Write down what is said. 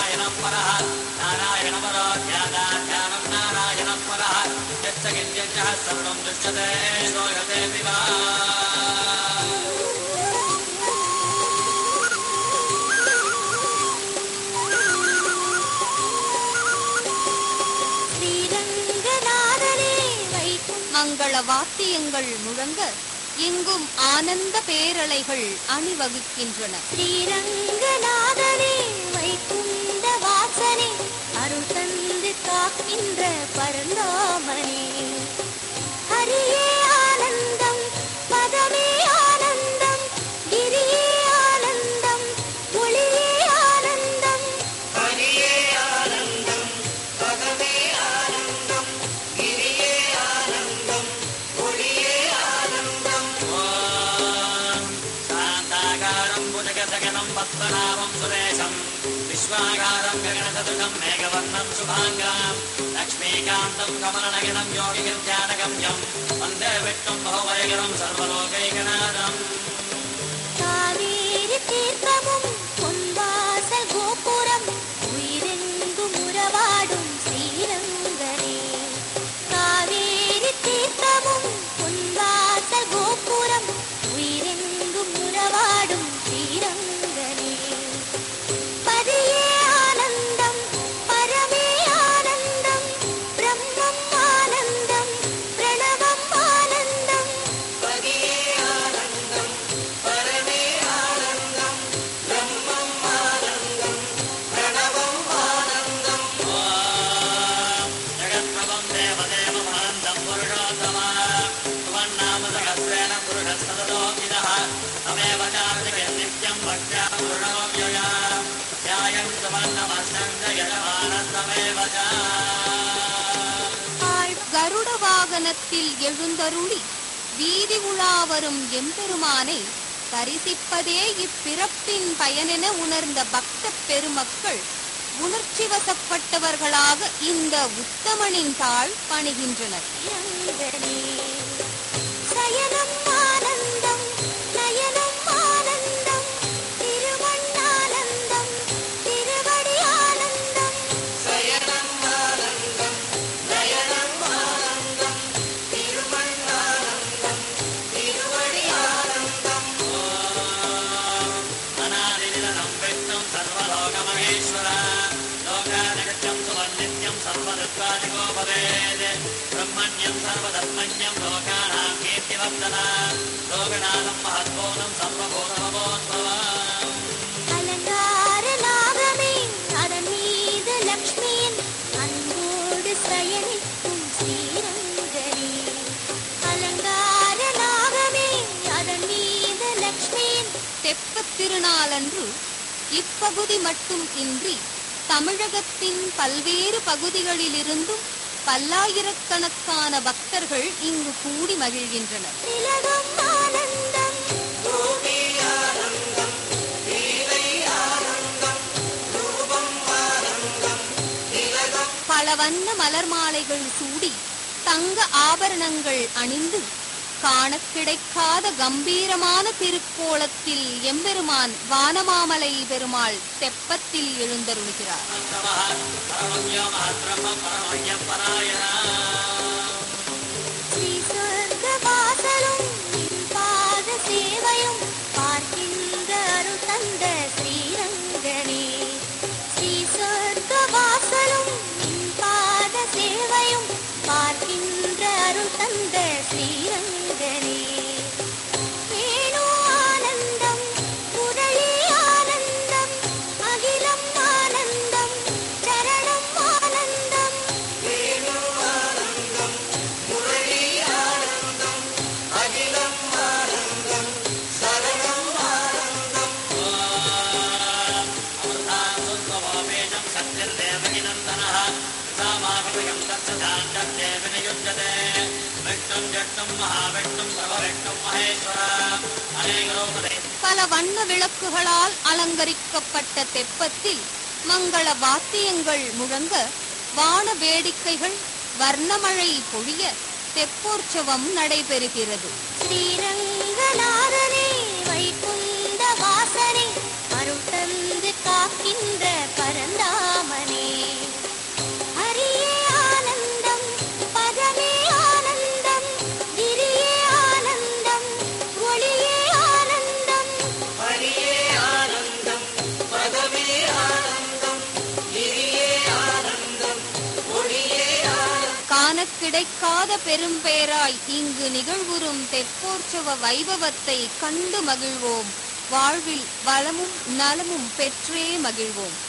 நாராயணம் பரஹ நாராயணபரோ ध्याना ध्यानं नारायणं परः यच्च किञ्चित् सर्वं दृश्यते श्रूयते विवा ஸ்ரீரங்கநாதனே வைக்கும் மங்கள வாத்தியங்கள் முழங்க எங்கும் ஆனந்த பேரலைகள் அணிவகுக்கின்றன ஸ்ரீரங்கநாதனே வைகுந்த வாசனே அருள் தந்து காக்கின்ற பரந்தாமனே ஹரியே ஆனந்தம் பதமே ஆனந்தம் கிரியே ஆனந்தம் ஒளியே ஆனந்தம் ॐ शान्ताकारं भुजगजगनं पद्मनाभं सुरेशं विश्वाकारं गगनसदृशं मेघवर्णं शुभाङ्गां लक्ष्मीकान्तं कमलनगनं योगिगिर्ध्यानगम्यं वन्दे विष्णुं बहुवयगनं सर्वलोकैकनाथम् காவேரி தீர்த்தமும் பொன்வாசல் கோபுரம் உயிரெங்கும் உறவாடும் ஸ்ரீரங்கனே காவேரி தீர்த்தமும் பொன்வாசல் கோபுரம் உயிரெங்கும் உறவாடும் ஸ்ரீரங்கனே பதியே ஆனந்தம் பரமே ஆனந்தம் பிரம்மம் ஆனந்தம் பிரணவம் ஆனந்தம் ॐ जगत्प्रभं देवदेवमहन्तं पुरुषोत्तम त्वन्नाम सहस्रेण पुरुषस्तदलोकिनः तमेव चार्जके नित्यं भक्त्या पूर्णोऽव्यया ध्यायं सुवर्णमस्तं च यजमानन्दमेव च ஆள் கருட வாகனத்தில் எழுந்தருளி வீதி உலா வரும் எம்பெருமானை தரிசிப்பதே இப்பிறப்பின் பயனென உணர்ந்த பக்த பெருமக்கள் உணர்ச்சி வசப்பட்டவர்களாக இந்த உத்தமனின் தாழ் பணிகின்றனர் ரங்கனே சயனம் ஆனந்தம் நயனம் ஆனந்தம் திருமண்ணானந்தம் திருவடி ஆனந்தம் अनादिनिधनं विष्णुं सर्वलोकमहेश्वर लोकानगत्यं सुवर्नित्यं सर्वदत्वादिको भवेत् ब्रह्मण्यं सर्वधर्मण्यं लोकानां कीर्तिवर्धना लोकनाथं महत्पूर्णं सर्वभूतमभूत्भवम् அலங்கார நாகமே அதன் மீது லக்ஷ்மியின் அன்போடு சயனிக்கும் ஸ்ரீரங்கனே அலங்கார நாகமே அதன் மீது லக்ஷ்மியின் தெப்பத் திருநாளன்று இப்பகுதி மட்டும் இன்றி தமிழகத்தின் பல்வேறு பகுதிகளிலிருந்தும் பல்லாயிரக்கணக்கான பக்தர்கள் இங்கு கூடி மகிழ்கின்றனர் திலகம் ஆனந்தம் பல வண்ண மலர் மாலைகள் சூடி தங்க ஆபரணங்கள் அணிந்து காணக் கிடைக்காத கம்பீரமான திருக்கோலத்தில் எம்பெருமான் வானமாமலை பெருமாள் தெப்பத்தில் எழுந்தருளுகிறார் नमः परमज्ञो महद्ब्रह्म परमज्ञः परायणा ஸ்ரீ சொர்க்க வாசலும் நின் பாத சேவையும் பார்க்கின்ற அருள் தந்த ஸ்ரீரங்கனே ஸ்ரீ சொர்க்க வாசலும் நின் பாத சேவையும் பார்க்கின்ற அருள் தந்த ஸ்ரீரங்கனே வேணு ஆனந்தம் முரளி ஆனந்தம் அகிலம் ஆனந்தம் சரணம் ஆனந்தம் अमृतासुत्वमोपेजं सत्यर्देवगिनन्दनः सामाकृतयं तत्सदान्तर्देव नियुज्यते विष्णुं जष्टुं महाविष्णुं प्रभविष्णुं महेश्वर अनेकरूपदे பல வண்ண விளக்குகளால் அலங்கரிக்கப்பட்ட தெப்பத்தில் மங்கள வாத்தியங்கள் முழங்க வான வேடிக்கைகள் வர்ணமழை பொழிய தெப்போற்சவம் நடைபெறுகிறது ஸ்ரீரங்கநாதனே வைகுந்த வாசனே அருள் தந்து காக்கின்ற பரந்தா எனக்கிடைக்காத பெரும்பேராய் இங்கு நிகழ்வுறும் தெப்போற்சவ வைபவத்தை கண்டு மகிழ்வோம் வாழ்வில் வளமும் நலமும் பெற்றே மகிழ்வோம்